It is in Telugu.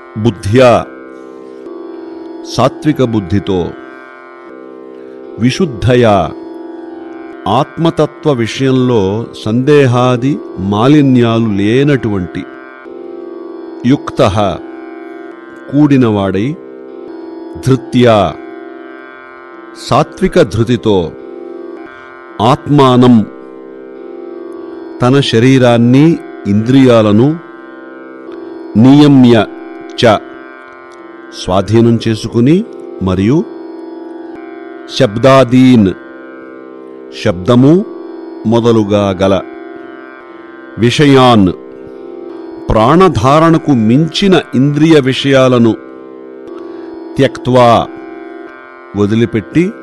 బుద్ధ్యా సాత్విక బుద్ధితో విశుద్ధయా ఆత్మతత్వ విషయంలో సందేహాది మాలిన్యాలు లేనటువంటి యుక్త కూడినవాడై ధృత్యా సాత్విక ధృతితో ఆత్మానం తన శరీరాన్ని ఇంద్రియాలను నియమ్య చ స్వాధీనం చేసుకుని మరియు శబ్దాదీన్ శబ్దము మొదలుగా గల విషయాన్ ప్రాణధారణకు మించిన ఇంద్రియ విషయాలను త్యక్వా వదిలిపెట్టి